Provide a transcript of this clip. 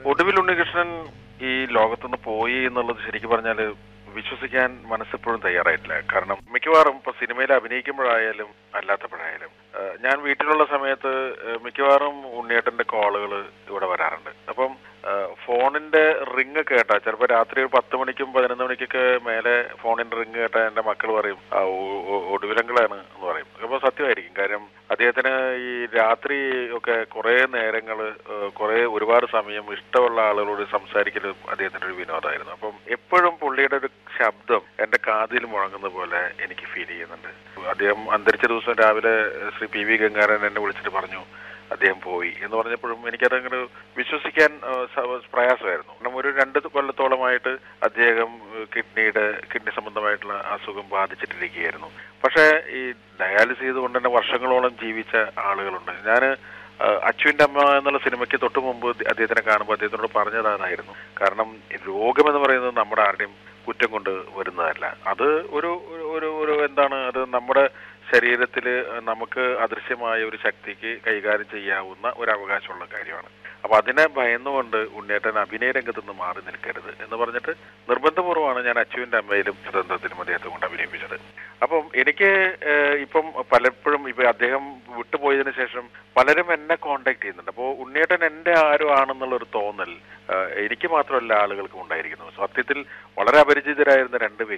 ഒടുവിൽ ഉണ്ണികൃഷ്ണൻ ഈ ലോകത്തുനിന്ന് പോയി എന്നുള്ളത് ശരിക്കും പറഞ്ഞാൽ വിശ്വസിക്കാൻ മനസ്സെപ്പോഴും തയ്യാറായിട്ടില്ല കാരണം മിക്കവാറും ഇപ്പൊ സിനിമയിൽ അഭിനയിക്കുമ്പോഴായാലും അല്ലാത്തപ്പോഴായാലും ആ, ഞാൻ വീട്ടിലുള്ള സമയത്ത് ആ, മിക്കവാറും ഉണ്ണിയേട്ടന്റെ കോളുകൾ ഇവിടെ വരാറുണ്ട് അപ്പം ആ, ഫോണിന്റെ റിങ് കേട്ടാ ചിലപ്പോൾ രാത്രി ഒരു പത്ത് മണിക്കും പതിനൊന്ന് മണിക്കൊക്കെ മേലെ ഫോണിന്റെ റിങ് കേട്ടാ എന്റെ മക്കൾ പറയും ആ, ഒ- ഒ- ഒടുവിലങ്ങളാണ് എന്ന് പറയും അപ്പോൾ സത്യമായിരിക്കും കാര്യം അദ്ദേഹത്തിന് ഈ രാത്രി ഒക്കെ കുറെ നേരങ്ങൾ കുറെ ഒരുപാട് സമയം ഇഷ്ടമുള്ള ആളുകളോട് സംസാരിക്കലും അദ്ദേഹത്തിന്റെ ഒരു വിനോദമായിരുന്നു അപ്പം എപ്പോഴും പുള്ളിയുടെ ഒരു ശബ്ദം എന്റെ കാതിൽ മുഴങ്ങുന്ന പോലെ എനിക്ക് ഫീൽ ചെയ്യുന്നുണ്ട് അദ്ദേഹം അന്തരിച്ച ദിവസം രാവിലെ ശ്രീ പി വി ഗംഗാരൻ എന്നെ വിളിച്ചിട്ട് പറഞ്ഞു അദ്ദേഹം പോയി എന്ന് പറഞ്ഞപ്പോഴും എനിക്കതങ്ങനെ വിശ്വസിക്കാൻ ആ, സ- പ്രയാസമായിരുന്നു കാരണം ഒരു രണ്ട് കൊല്ലത്തോളമായിട്ട് അദ്ദേഹം ഏഹ്, കിഡ്നിയുടെ കിഡ്നി സംബന്ധമായിട്ടുള്ള അസുഖം ബാധിച്ചിട്ടിരിക്കുകയായിരുന്നു പക്ഷേ ഈ ഡയാലിസ് ചെയ്തുകൊണ്ട് തന്നെ വർഷങ്ങളോളം ജീവിച്ച ആളുകളുണ്ട് ഞാൻ അച്ചുവിന്റെ അമ്മ എന്നുള്ള സിനിമയ്ക്ക് തൊട്ട് മുമ്പ് അദ്ദേഹത്തിനെ കാണുമ്പോൾ അദ്ദേഹത്തിനോട് പറഞ്ഞതായിരുന്നു കാരണം രോഗമെന്ന് പറയുന്നത് നമ്മുടെ ആരുടെയും കുറ്റം കൊണ്ട് വരുന്നതല്ല അത് ഒരു ഒരു- ഒരു ഒരു എന്താണ് അത് നമ്മുടെ ശരീരത്തിൽ നമുക്ക് അദൃശ്യമായ ഒരു ശക്തിക്ക് കൈകാര്യം ചെയ്യാവുന്ന ഒരു അവകാശമുള്ള കാര്യമാണ് അപ്പൊ അതിനെ ഭയന്നുകൊണ്ട് ഉണ്ണേട്ടൻ അഭിനയ രംഗത്ത് നിന്ന് മാറി നിൽക്കരുത് എന്ന് പറഞ്ഞിട്ട് നിർബന്ധപൂർവ്വമാണ് ഞാൻ അച്ചുവിന്റെ അമ്മയിലും സ്വതന്ത്രത്തിലും അദ്ദേഹത്തെ കൊണ്ട് അഭിനയിപ്പിച്ചത് അപ്പം എനിക്ക് ഏഹ്, ഇപ്പം പലപ്പോഴും ഇപ്പൊ അദ്ദേഹം വിട്ടുപോയതിനു ശേഷം പലരും എന്നെ കോണ്ടാക്ട് ചെയ്യുന്നുണ്ട് അപ്പോൾ ഉണ്ണിയേട്ടൻ എന്റെ ആരും ആണെന്നുള്ള ഒരു തോന്നൽ ഏഹ്, എനിക്ക് മാത്രമല്ല ആളുകൾക്കും ഉണ്ടായിരിക്കുന്നു സത്യത്തിൽ വളരെ അപരിചിതരായിരുന്ന രണ്ട് വ്യക്തി